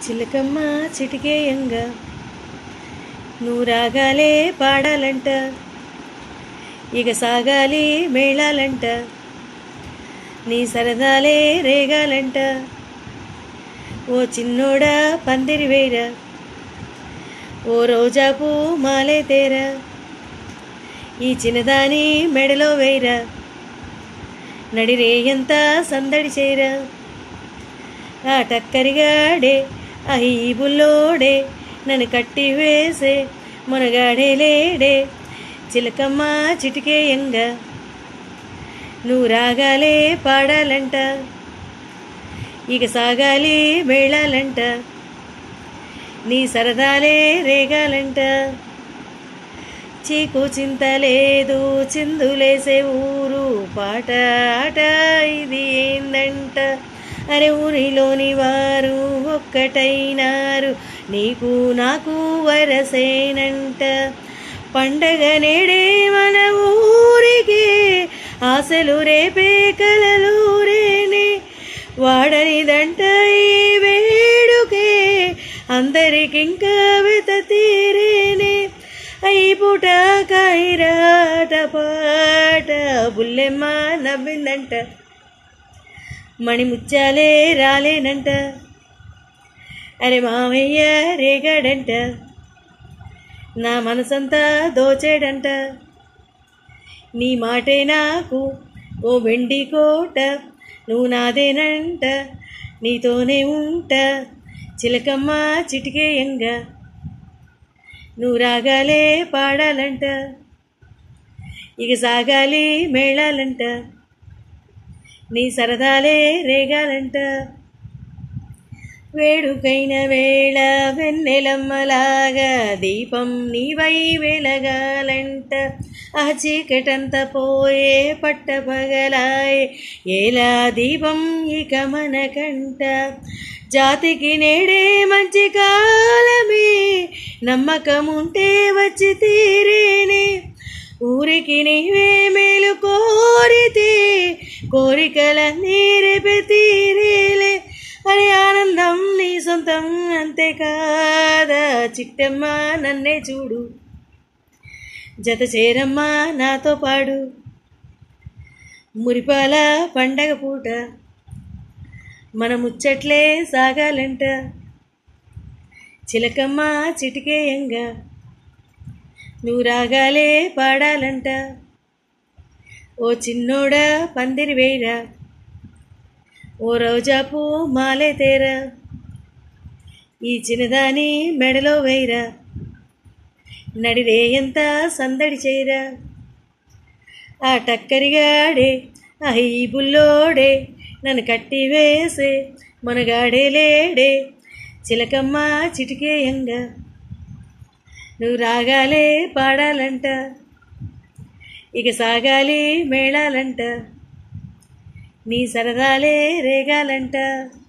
చిలకమ్మ చిటికేయంగ నువ్వు రాగాలే పాడాలంట ఇక సాగాలి మేళాలంట నీ సరదాలే రేగాలంట ఓ చిన్నోడా పందిరి వేరా ఓ రోజాపు మాలే తేరా ఈ చిన్నదాని మెడలో వేయరా నడిరేయంతా సందడి చేరా ఆ టక్కరిగాడే ఆ ఈ బుల్లోడే నన్ను కట్టి వేసే మునగాడే లేడే చిలకమ్మ చిటికేయంగ నువ్వు రాగాలే పాడాలంట ఇక సాగాలి మేళాలంట నీ సరదాలే రేగాలంట చీకు చింత లేదు చిందులేసే ఊరు పాట ఆట ఇది ఏందంట అరే ఊరిలోని వారు ఒక్కటైనారు నీకు నాకు వరసేనంట పండగ నేడే మన ఊరికి ఆశలు రేపే కలలు రేనే వాడనిదంట ఈ వేడుకే అందరికింకా వెత తీరేనే అయి పూట కైరాట పాట బుల్లెమ్మ నవ్విందంట మణిముత్యాలే రాలేనంట అరే మామయ్య రేగాడంట నా మనసంతా దోచాడంట నీ మాటే నాకు ఓ వెండి కోట నువ్వు నాదేనంట నీతోనే ఉంటా చిలకమ్మ చిటికేయంగా నువ్వు రాగాలే పాడాలంట ఇక సాగాలి మేళాలంట నీ సరదాలే రేగాలంట వేడుకైన వేళ వెన్నెలమ్మలాగా దీపం నీవై వెలగాలంట ఆ చీకటంతా పోయే పట్ట పగలాయే ఏలా దీపం ఇక మనకంట జాతికి నేడే మంచి కాలమే నమ్మకం ఉంటే వచ్చి తీరేనే ఊరికి నీవే మేలు కోరితే కోరికలన్నీ రేపే తీరేలే అరే ఆనందం నీ సొంతం అంతే కాదా చిట్టమ్మ నన్నే చూడు జత చేరమ్మా నాతో పాడు మురిపాల పండగ పూట మన ముచ్చట్లే సాగాలంట చిలకమ్మ చిటికేయంగా నువ్వు రాగాలే పాడాలంట ఓ చిన్నోడా పందిరి వేయరా ఓ రోజాపు మాలే తేరా ఈ చిన్నదాని మెడలో వేయరా నడిరే ఎంత సందడి చేయరా ఆ టక్కరిగాడే ఆ ఈ బుల్లోడే నన్ను కట్టి వేసే మనగాడే లేడే చిలకమ్మ చిటికేయంగా నువ్వు రాగాలే పాడాలంట ఇక సాగాలి మేళాలంట నీ సరదాలే రేగాలంట